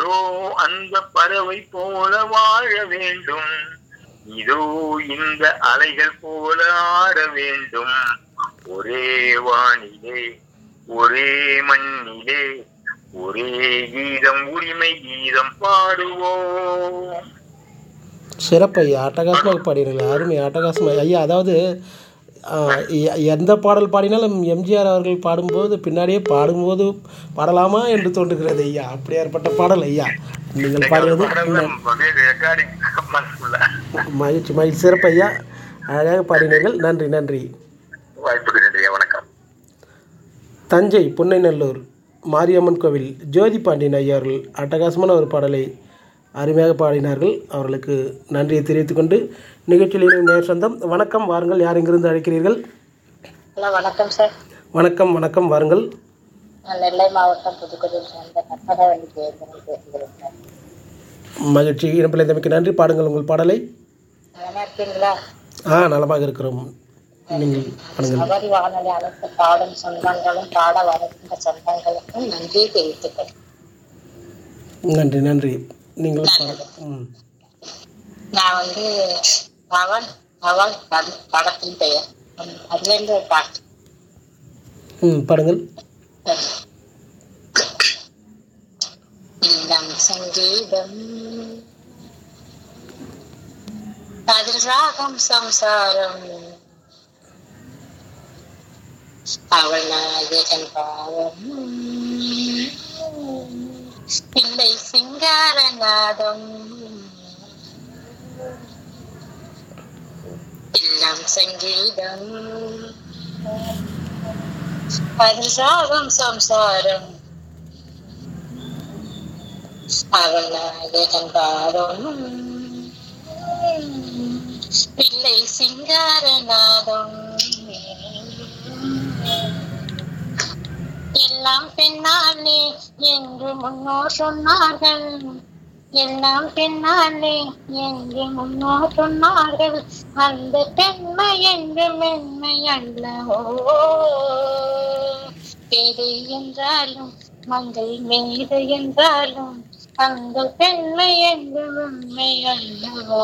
அதோ அந்த பறவை போல வாழ வேண்டும் இதோ இந்த அலைகள் போல ஆட வேண்டும் ஒரே வானிலே ஒரே மண்ணிலே ஒரே கீதம் உரிமை கீதம் பாடுவோம் சிறப்பு ஐயா அட்டகாசமாக பாடினீர்கள் அருமை அட்டகாசமாக ஐயா அதாவது ஆ, எ- எந்த பாடல் பாடினாலும் எம்ஜிஆர் அவர்கள் பாடும்போது பின்னாடியே பாடும்போது பாடலாமா என்று தோன்றுகிறது ஐயா அப்படியாற்பட்ட பாடல் ஐயா நீங்கள் பாடியது ரெக்கார்டிங் மனசுக்குள்ள மகிழ்ச்சி மகிழ்ச்சி சிறப்பு ஐயா அழகாக பாடினீர்கள் நன்றி நன்றி வாய்ப்புக்கு நன்றி வணக்கம் தஞ்சை புன்னைநல்லூர் மாரியம்மன் கோவில் ஜோதி பாண்டியன் ஐயா அவர்கள் அட்டகாசமான ஒரு பாடலை அருமையாக பாடினார்கள் அவர்களுக்கு நன்றியை தெரிவித்துக் கொண்டு நிகழ்ச்சியில் இணையும் நேர் சொந்தம் வணக்கம் வாருங்கள் யார் எங்கிருந்து அழைக்கிறீர்கள் ஹலோ வணக்கம் சார் வணக்கம் வணக்கம் வாருங்கள் நான் நெல்லை மாவட்டம் புதுக்கோட்டையில் சேர்ந்த கற்பகவள்ளி ஜெயந்தன் பேசுகிறேன் சார் மகிழ்ச்சி இனப்பிள்ளை தம்பிக்கு நன்றி பாடுங்கள் உங்கள் பாடலை நல்லா இருக்கீங்களா ஆ நலமாக இருக்கிறோம் நீங்கள் பாடுங்கள் சபரி வானொலி அனைத்து பாடும் சொந்தங்களும் பாட வருகின்ற சொந்தங்களுக்கும் நன்றி தெரிவித்துக்கிறேன் நன்றி நன்றி நீங்கள் பாடு ம் நான் வந்து அவன் அவன் பட- படத்தின் பெயர் உம், அதுல இருந்து ஒரு பாட்டு ம் பாடுங்கள் இல்லம் சங்கீதம் அதில் ராகம் சம்சாரம் அவள் நாயகன் பாவம் பிள்ளை சிங்காரநாதம் இல்லம் சங்கீதம் அதில் ராகம் சம்சாரம் அவள் நாயகன் பாவம் பிள்ளை சிங்காரநாதம் எல்லாம் பெண்ணாலே என்று முன்னோர் சொன்னார்கள் எல்லாம் பெண்ணாலே என்று முன்னோர் சொன்னார்கள் அந்த பெண்மை என்று மென்மை அல்லவோ பேதை என்றாலும் மங்கை மேதை என்றாலும் அந்த பெண்மை என்று உண்மை அல்லவோ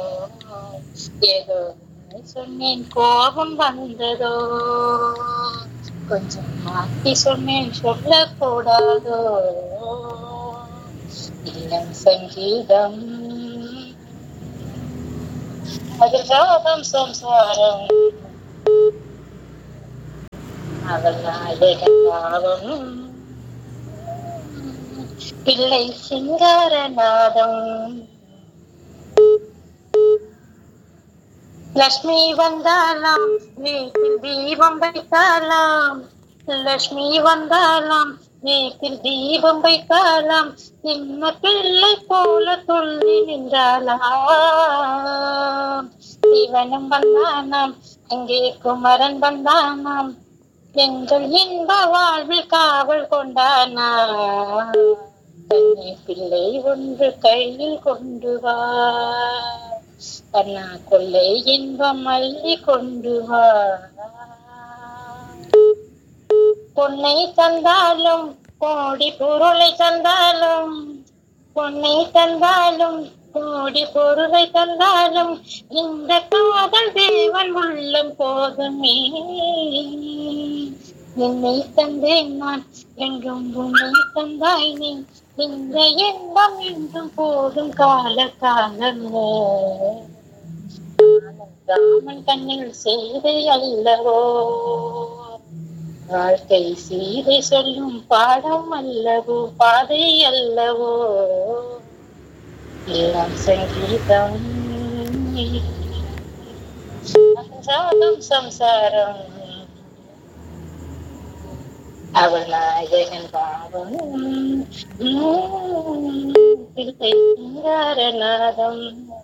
ஏதோ சொன்னேன் கோபம் வந்ததோ கொஞ்சம் மாற்றி சொன்னேன் சொல்லக்கூடாதோ இல்லம் சங்கீதம் அது ராகம் சம்சாரம் அவள் நாயகன் பாவம் பிள்ளை சிங்காரநாதம் லக்ஷ்மி வந்தாலாம் வீட்டில் தீபம் வைத்தாலாம் லக்ஷ்மி வந்தாலாம் வீட்டில் தீபம் வைத்தாலாம் சின்ன பிள்ளை போல துள்ளி நின்றாலாம் சிவனும் வந்தானாம் அங்கே குமரன் வந்தானாம் எங்கள் இன்ப வாழ்வில் காவல் கொண்டானா கண்ணி பிள்ளை ஒன்று கையில் கொண்டு வா கண்ணா கொள்ளை இன்பம் அள்ளி கொண்டு வா பொன்னை தந்தாலும் கோடி பொருளை தந்தாலும் பொன்னை தந்தாலும் கோடி பொருளை தந்தாலும் இந்த காதல் தேவன் உள்ளம் போதுமே என்னை தந்தேன் நான் என்றும் உன்னை தந்தாய் நீ இந்த இன்பம் என்றும் போதும் கால காலமே ராமன் கண்ணில் செய்தை அல்லவோ வாழ்க்கை சீதை சொல்லும் பாடம் அல்லவோ பாதை அல்லவோ எல்லாம் சங்கீதம் ராகம் சம்சாரம் அவள் நாயகன் பாவம் உம், பிள்ளை சிங்காரநாதம்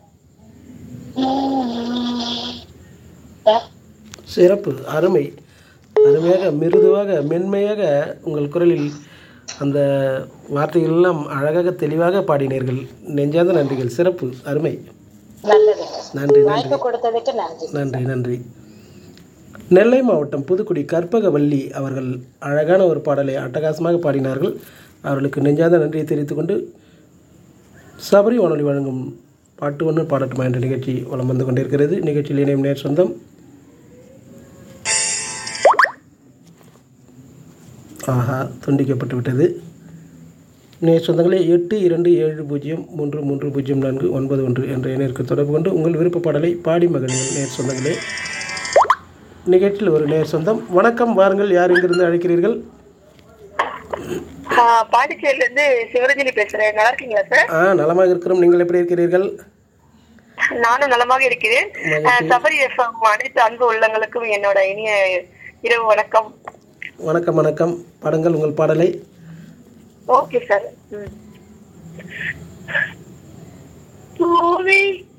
உம். த- சிறப்பு அருமை அருமையாக மிருதுவாக மென்மையாக உங்கள் குரலில் அந்த வார்த்தைகள் எல்லாம் அழகாக தெளிவாக பாடினீர்கள் நெஞ்சார்ந்த நன்றிகள் சிறப்பு அருமை நல்லது நன்றி நன்றி வாய்ப்பு கொடுத்ததுக்கு நன்றி நன்றி நன்றி நெல்லை மாவட்டம் புதுக்குடி கற்பகவல்லி அவர்கள் அழகான ஒரு பாடலை அட்டகாசமாக பாடினார்கள் அவர்களுக்கு நெஞ்சார்ந்த நன்றியை தெரிவித்துக்கொண்டு சபரி வானொலி வழங்கும் பாட்டு ஒன்று பாடட்டுமா என்ற நிகழ்ச்சி வலம் வந்து கொண்டிருக்கிறது நிகழ்ச்சியில் இணையும் நேர் சொந்தம் ஆஹா துண்டிக்கப்பட்டு விட்டது நேர் சொந்தங்களே எட்டு இரண்டு ஏழு பூஜ்ஜியம் மூன்று மூன்று பூஜ்ஜியம் நான்கு ஒன்பது ஒன்று என்ற எண்ணிற்கு தொடர்பு கொண்டு உங்கள் விருப்ப பாடலை பாடி மகிழுங்கள் நேர் சொந்தங்களே நிகழ்ச்சியில் ஒரு நேர் சொந்தம் வணக்கம் வாருங்கள் யார் இங்கிருந்து அழைக்கிறீர்கள் பாண்டிச்சேரியில இருந்து சிவரஞ்சனி பேசுறேன் நல்லா இருக்கீங்களா சார் ஆ நலமாக இருக்கிறோம் நீங்கள் எப்படி இருக்கிறீர்கள் நானும் நலமாக இருக்கிறேன் மகிழ்ச்சி. சபரி எஃப்எம் அனைத்து அன்பு உள்ளங்களுக்கும் என்னோட இனிய இரவு வணக்கம் வணக்கம் வணக்கம் பாடுங்கள் உங்கள் பாடலை ஓகே சார் பூவே